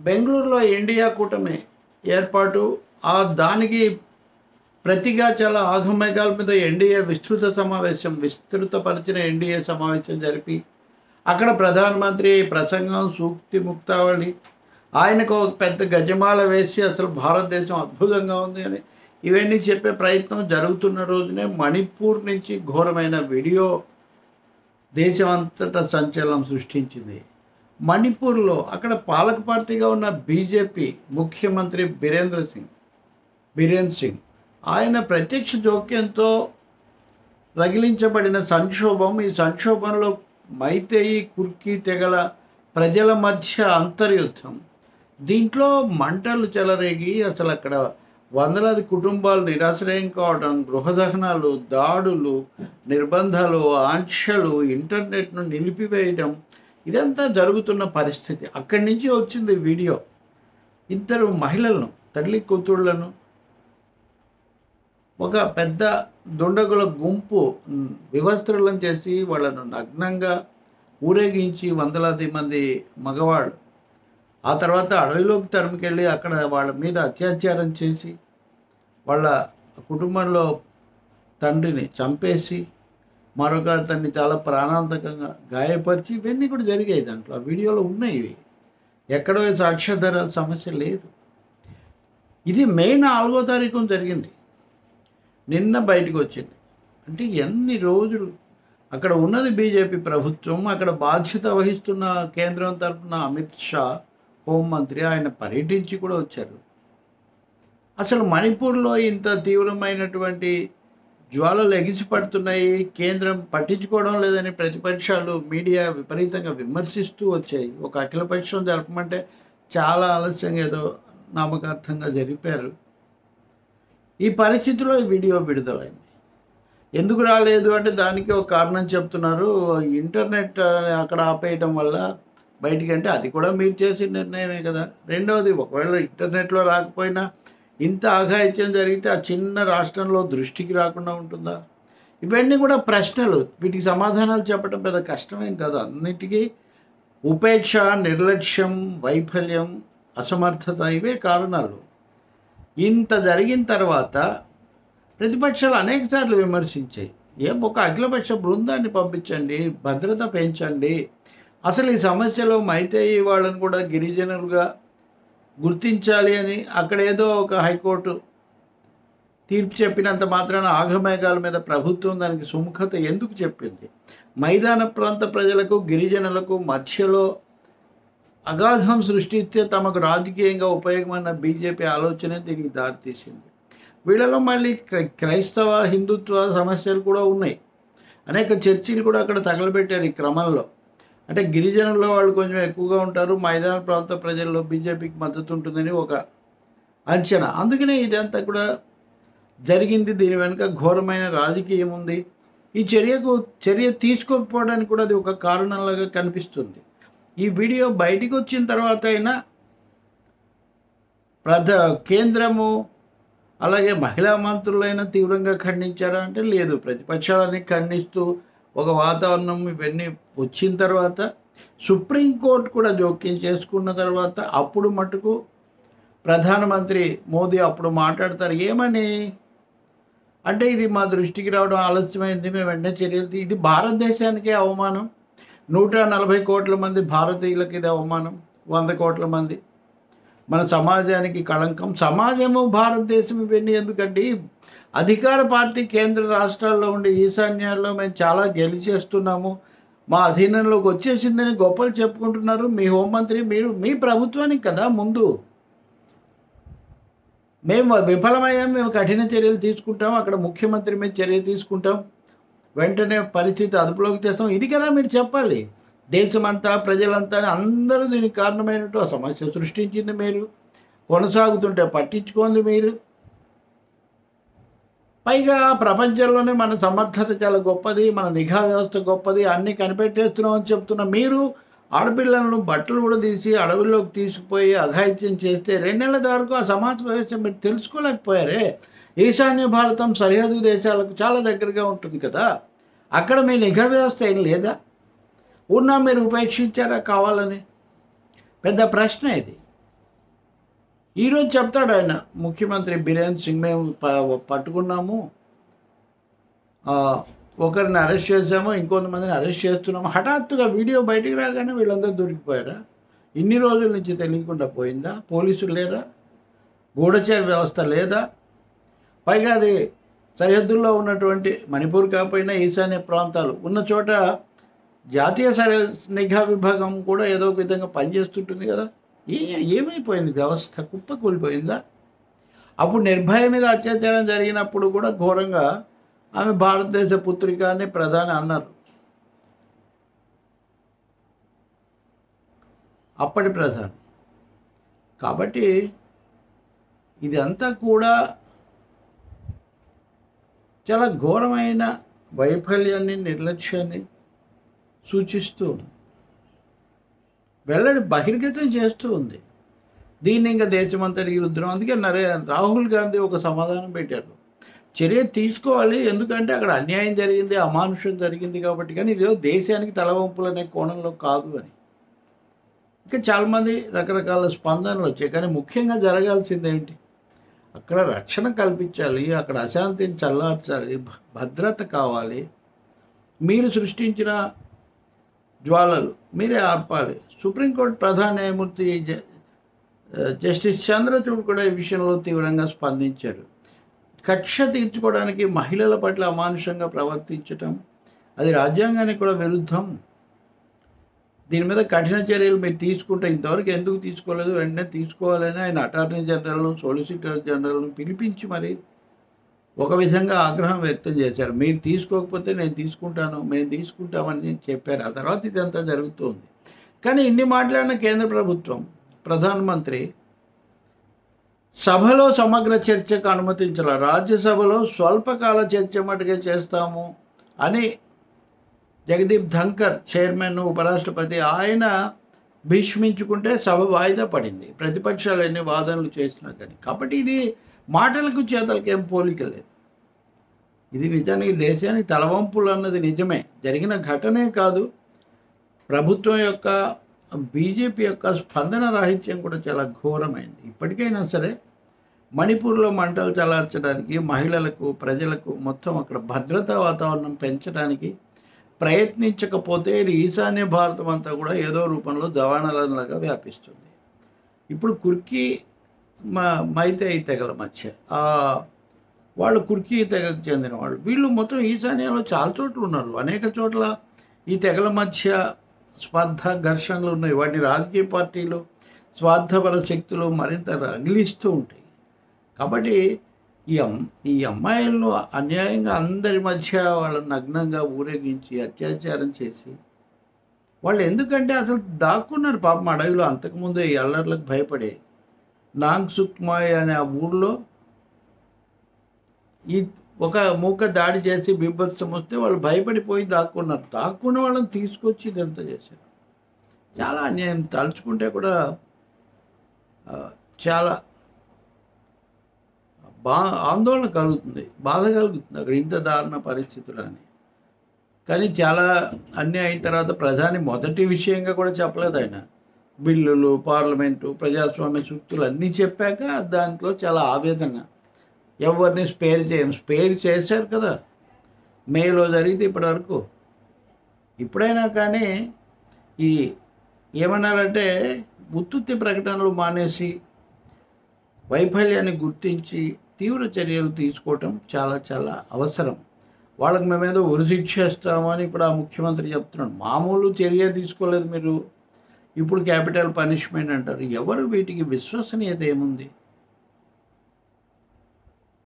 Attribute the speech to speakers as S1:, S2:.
S1: బెంగళూరులో ఇండియా కూటమి ఏర్పాటు ఆ దానికి ప్రతిగా చాలా ఆఘమేఘాల మీద ఎన్డీఏ విస్తృత సమావేశం విస్తృతపరిచిన ఎన్డీఏ సమావేశం జరిపి అక్కడ ప్రధానమంత్రి ప్రసంగం సూక్తి ముక్తావళి ఆయనకు ఒక పెద్ద గజమాల వేసి అసలు భారతదేశం అద్భుతంగా ఉంది అని ఇవన్నీ చెప్పే ప్రయత్నం జరుగుతున్న రోజునే మణిపూర్ నుంచి ఘోరమైన వీడియో దేశం అంతటా సంచలనం సృష్టించింది మణిపూర్లో అక్కడ పాలక పార్టీగా ఉన్న బీజేపీ ముఖ్యమంత్రి బీరేంద్ర సింగ్ బీరేన్ సింగ్ ఆయన ప్రత్యక్ష జోక్యంతో రగిలించబడిన సంక్షోభం ఈ సంక్షోభంలో మైతేయి కుర్కీ తెగల ప్రజల మధ్య అంతర్యుద్ధం దీంట్లో మంటలు చెలరేగి అసలు అక్కడ వందలాది కుటుంబాలు నిరాశ్రయం కావడం గృహదహనాలు దాడులు నిర్బంధాలు ఆంక్షలు ఇంటర్నెట్ను నిలిపివేయడం ఇదంతా జరుగుతున్న పరిస్థితి అక్కడి నుంచి వచ్చింది వీడియో ఇద్దరు మహిళలను తల్లి కూతుళ్లను ఒక పెద్ద దుండగుల గుంపు ఉమ్, వివస్త్రులను చేసి వాళ్ళను నగ్నంగా ఊరేగించి వందలాది మంది మగవాళ్ళు ఆ తర్వాత అడవిలోకి తరుముకెళ్ళి అక్కడ వాళ్ళ మీద అత్యాచారం చేసి వాళ్ళ కుటుంబంలో తండ్రిని చంపేసి మరొక అతన్ని చాలా ప్రాణాంతకంగా గాయపరిచి ఇవన్నీ కూడా జరిగాయి దాంట్లో ఆ వీడియోలో ఉన్నాయి ఇవి ఎక్కడో సాక్ష్యాధార సమస్య లేదు ఇది మే నాలుగో తారీఖున జరిగింది నిన్న బయటకు వచ్చింది అంటే ఎన్ని రోజులు అక్కడ ఉన్నది బీజేపీ ప్రభుత్వం అక్కడ బాధ్యత వహిస్తున్న కేంద్రం తరపున అమిత్ షా హోంమంత్రి ఆయన పర్యటించి కూడా వచ్చారు అసలు మణిపూర్లో ఇంత తీవ్రమైనటువంటి జ్వాలలు ఎగిసి పడుతున్నాయి కేంద్రం పట్టించుకోవడం లేదని ప్రతిపక్షాలు మీడియా విపరీతంగా విమర్శిస్తూ వచ్చాయి ఒక అఖిలపక్షం జరపమంటే చాలా ఆలస్యంగా ఏదో నామకార్థంగా జరిపారు ఈ పరిస్థితిలో ఈ వీడియో విడుదలైంది ఎందుకు రాలేదు అంటే దానికి ఒక కారణం చెప్తున్నారు ఇంటర్నెట్ అక్కడ ఆపేయటం వల్ల బయటికి అంటే అది కూడా మీరు చేసిన నిర్ణయమే కదా రెండవది ఒకవేళ ఇంటర్నెట్లో రాకపోయినా ఇంత ఆఘాయిత్యం జరిగితే ఆ చిన్న రాష్ట్రంలో దృష్టికి రాకుండా ఉంటుందా ఇవన్నీ కూడా ప్రశ్నలు వీటికి సమాధానాలు చెప్పడం పెద్ద కష్టమేం కాదు అన్నిటికీ ఉపేక్ష నిర్లక్ష్యం వైఫల్యం అసమర్థత ఇవే కారణాలు ఇంత జరిగిన తర్వాత ప్రతిపక్షాలు అనేక సార్లు విమర్శించాయి ఏం ఒక అఖిలపక్ష బృందాన్ని పంపించండి భద్రత పెంచండి అసలు ఈ సమస్యలో మైతేయి వాళ్ళని కూడా గిరిజనులుగా గుర్తించాలి అని అక్కడ ఏదో ఒక హైకోర్టు తీర్పు చెప్పినంత మాత్రాన ఆఘమేఘాల మీద ప్రభుత్వం దానికి సుముఖత ఎందుకు చెప్పింది మైదాన ప్రాంత ప్రజలకు గిరిజనులకు మధ్యలో అగాధం సృష్టిస్తే తమకు రాజకీయంగా ఉపయోగమైన బీజేపీ ఆలోచన దీనికి దారితీసింది వీళ్ళలో మళ్ళీ క్రై- క్రైస్తవ హిందుత్వ సమస్యలు కూడా ఉన్నాయి అనేక చర్చిలు కూడా అక్కడ తగలబెట్టారు ఈ క్రమంలో అంటే గిరిజనుల్లో వాళ్ళు కొంచెం ఎక్కువగా ఉంటారు మైదాన ప్రాంత ప్రజల్లో బీజేపీకి మద్దతు ఉంటుందని ఒక అంచనా అందుకనే ఇదంతా కూడా జరిగింది దీని వెనుక ఘోరమైన రాజకీయం ఉంది ఈ చర్యకు చర్య తీసుకోకపోవడానికి కూడా అది ఒక కారణంలాగా కనిపిస్తుంది ఈ వీడియో బయటికి వచ్చిన తర్వాత అయినా ప్రధ కేంద్రము అలాగే మహిళా మంత్రులైనా తీవ్రంగా ఖండించారా అంటే లేదు ప్రతిపక్షాలని ఖండిస్తూ ఒక వాతావరణం ఇవన్నీ వచ్చిన తర్వాత సుప్రీంకోర్టు కూడా జోక్యం చేసుకున్న తర్వాత అప్పుడు మటుకు ప్రధానమంత్రి మోదీ అప్పుడు మాట్లాడతారు ఏమని అంటే ఇది మా దృష్టికి రావడం ఆలస్యమైంది మేము వెంటనే చర్యలు తీ- ఇది భారతదేశానికే అవమానం నూట నలభై కోట్ల మంది భారతీయులకి ఇది అవమానం వంద కోట్ల మంది మన సమాజానికి కళంకం సమాజము భారతదేశం ఇవన్నీ ఎందుకండి అధికార పార్టీ కేంద్ర రాష్ట్రాల్లో ఉండే ఈశాన్యాల్లో మేము చాలా గెలిచేస్తున్నాము మా అధీనంలోకి వచ్చేసిందని గొప్పలు చెప్పుకుంటున్నారు మీ హోంమంత్రి మీరు మీ ప్రభుత్వానికి కదా ముందు మేము విఫలమయ్యాం మేము కఠిన చర్యలు తీసుకుంటాం అక్కడ ముఖ్యమంత్రి మీద చర్య తీసుకుంటాం వెంటనే పరిస్థితి అదుపులోకి తెస్తాం ఇది కదా మీరు చెప్పాలి దేశమంతా ప్రజలంతా అందరూ దీనికి కారణమైనట్టు ఆ సమస్య సృష్టించింది మీరు కొనసాగుతుంటే పట్టించుకోండి మీరు పైగా ప్రపంచంలోనే మన సమర్థత చాలా గొప్పది మన నిఘా వ్యవస్థ గొప్పది అన్నీ కనిపెట్టేస్తున్నాం అని చెప్తున్న మీరు ఆడపిల్లలను బట్టలు కూడా తీసి అడవుల్లోకి తీసుకుపోయి అఘాయిత్యం చేస్తే రెండేళ్ల వరకు ఆ సమాజ వ్యవస్థ మీరు తెలుసుకోలేకపోయారే ఈశాన్య భారతం సరిహద్దు దేశాలకు చాలా దగ్గరగా ఉంటుంది కదా అక్కడ మీ నిఘా వ్యవస్థ ఏం లేదా ఉన్నా మీరు ఉపేక్షించారా కావాలని పెద్ద ప్రశ్న ఇది ఈరోజు చెప్తాడు ఆయన ముఖ్యమంత్రి బీరేన్ సింగ్ మేము ప- పట్టుకున్నాము ఆ, ఒకరిని అరెస్ట్ చేసాము ఇంకొంతమందిని అరెస్ట్ చేస్తున్నాము హఠాత్తుగా వీడియో బయటికి రాగానే వీళ్ళందరూ దొరికిపోయారా ఇన్ని రోజుల నుంచి తెలియకుండా పోయిందా పోలీసులు లేరా గూఢచారి వ్యవస్థ లేదా పైగా అది సరిహద్దుల్లో ఉన్నటువంటి మణిపూర్ కాకపోయినా ఈశాన్య ప్రాంతాలు ఉన్న చోట జాతీయ సరి నిఘా విభాగం కూడా ఏదో ఒక విధంగా పనిచేస్తుంటుంది కదా ఏ ఏమైపోయింది వ్యవస్థ కుప్పకూలిపోయిందా అప్పుడు నిర్భయ మీద అత్యాచారం జరిగినప్పుడు కూడా ఘోరంగా ఆమె భారతదేశ పుత్రిక అని ప్రధాని అన్నారు అప్పటి ప్రధాని కాబట్టి ఇదంతా కూడా చాలా ఘోరమైన వైఫల్యాన్ని నిర్లక్ష్యాన్ని సూచిస్తూ ఉంది వెల్లడి బహిర్గతం చేస్తూ ఉంది దీన్ని ఇంకా దేశమంతటికి రుద్రం అందుకే నరే రాహుల్ గాంధీ ఒక సమాధానం పెట్టారు చర్య తీసుకోవాలి ఎందుకంటే అక్కడ అన్యాయం జరిగింది అమానుషం జరిగింది కాబట్టి కానీ ఇదేదో దేశానికి తలవంపులు అనే కోణంలో కాదు అని ఇంకా చాలామంది రకరకాల స్పందనలు వచ్చాయి కానీ ముఖ్యంగా జరగాల్సింది ఏంటి అక్కడ రక్షణ కల్పించాలి అక్కడ అశాంతిని చల్లార్చాలి భ- భద్రత కావాలి మీరు సృష్టించిన జ్వాలలు మీరే ఆర్పాలి సుప్రీంకోర్టు ప్రధాన న్యాయమూర్తి జ- జస్టిస్ చంద్రచూడ్ కూడా ఈ విషయంలో తీవ్రంగా స్పందించారు కక్ష తీర్చుకోవడానికి మహిళల పట్ల అమానుషంగా ప్రవర్తించటం అది రాజ్యాంగానికి కూడా విరుద్ధం దీని మీద కఠిన చర్యలు మీరు తీసుకుంటే ఇంతవరకు ఎందుకు తీసుకోలేదు వెంటనే తీసుకోవాలని ఆయన అటార్నీ జనరల్ను సొలిసిటర్ జనరల్ను పిలిపించి మరి ఒక విధంగా ఆగ్రహం వ్యక్తం చేశారు మీరు తీసుకోకపోతే నేను తీసుకుంటాను మేము తీసుకుంటామని చెప్పారు ఆ తర్వాత ఇదంతా జరుగుతుంది కానీ ఇన్ని మాట్లాడిన కేంద్ర ప్రభుత్వం ప్రధానమంత్రి సభలో సమగ్ర చర్చకు అనుమతించాల రాజ్యసభలో స్వల్పకాల చర్చ మటుకే చేస్తాము అని జగదీప్ ధంకర్ చైర్మన్ ఉపరాష్ట్రపతి ఆయన భీష్మించుకుంటే సభ వాయిదా పడింది ప్రతిపక్షాలు ఎన్ని వాదనలు చేసినా కానీ కాబట్టి ఇది మాటలకు చేతలకు ఏం పోలిక లేదు ఇది నిజానికి దేశానికి తలవంపులు అన్నది నిజమే జరిగిన ఘటనే కాదు ప్రభుత్వం యొక్క బీజేపీ యొక్క స్పందన రాహిత్యం కూడా చాలా ఘోరమైంది ఇప్పటికైనా సరే మణిపూర్లో మంటలు చల్లార్చడానికి మహిళలకు ప్రజలకు మొత్తం అక్కడ భద్రతా వాతావరణం పెంచడానికి ప్రయత్నించకపోతే ఇది ఈశాన్య భారతం అంతా కూడా ఏదో రూపంలో దవాణాలలాగా వ్యాపిస్తుంది ఇప్పుడు కుర్కీ మా మైతేయి తెగల మధ్య ఆ వాళ్ళు కుర్కీ తెగకు చెందిన వాళ్ళు వీళ్ళు మొత్తం ఈశాన్యంలో చాలా చోట్ల ఉన్నారు అనేక చోట్ల ఈ తెగల మధ్య స్పర్ధ ఘర్షణలు ఉన్నాయి వాటిని రాజకీయ పార్టీలు స్వార్థపర శక్తులు మరింత రగిలిస్తూ ఉంటాయి కాబట్టి ఈ అమ్ ఈ అమ్మాయిలను అన్యాయంగా అందరి మధ్య వాళ్ళని నగ్నంగా ఊరేగించి అత్యాచారం చేసి వాళ్ళు ఎందుకంటే అసలు దాక్కున్నారు పాపం అడవిలో అంతకుముందు ఈ అల్లర్లకు భయపడే నాంగ్ సుక్మాయ్ అనే ఆ ఊర్లో ఈ ఒక మూక దాడి చేసి బీభత్సం వస్తే వాళ్ళు భయపడిపోయి దాక్కున్నారు దాక్కున్న వాళ్ళని తీసుకొచ్చి ఇదంతా చేశారు చాలా అన్యాయం తలుచుకుంటే కూడా ఆ, చాలా బా ఆందోళన కలుగుతుంది బాధ కలుగుతుంది అక్కడ ఇంత దారుణ పరిస్థితులు అని కానీ చాలా అన్నీ అయిన తర్వాత ప్రధాని మొదటి విషయంగా కూడా చెప్పలేదు ఆయన బిల్లులు పార్లమెంటు ప్రజాస్వామ్య సూక్తులు అన్నీ చెప్పాక దాంట్లో చాలా ఆవేదన ఎవరిని స్పేర్ చేయం స్పేర్ చేశారు కదా మేలో జరిగితే ఇప్పటివరకు ఇప్పుడైనా కానీ ఈ ఏమన్నారంటే ఉత్తుత్తి ప్రకటనలు మానేసి వైఫల్యాన్ని గుర్తించి తీవ్ర చర్యలు తీసుకోవటం చాలా చాలా అవసరం వాళ్ళకి మేమేదో ఉరిశిక్షేస్తామని ఇప్పుడు ఆ ముఖ్యమంత్రి చెప్తున్నాడు మామూలు చర్య తీసుకోలేదు మీరు ఇప్పుడు క్యాపిటల్ పనిష్మెంట్ అంటారు ఎవరు వీటికి విశ్వసనీయత ఏముంది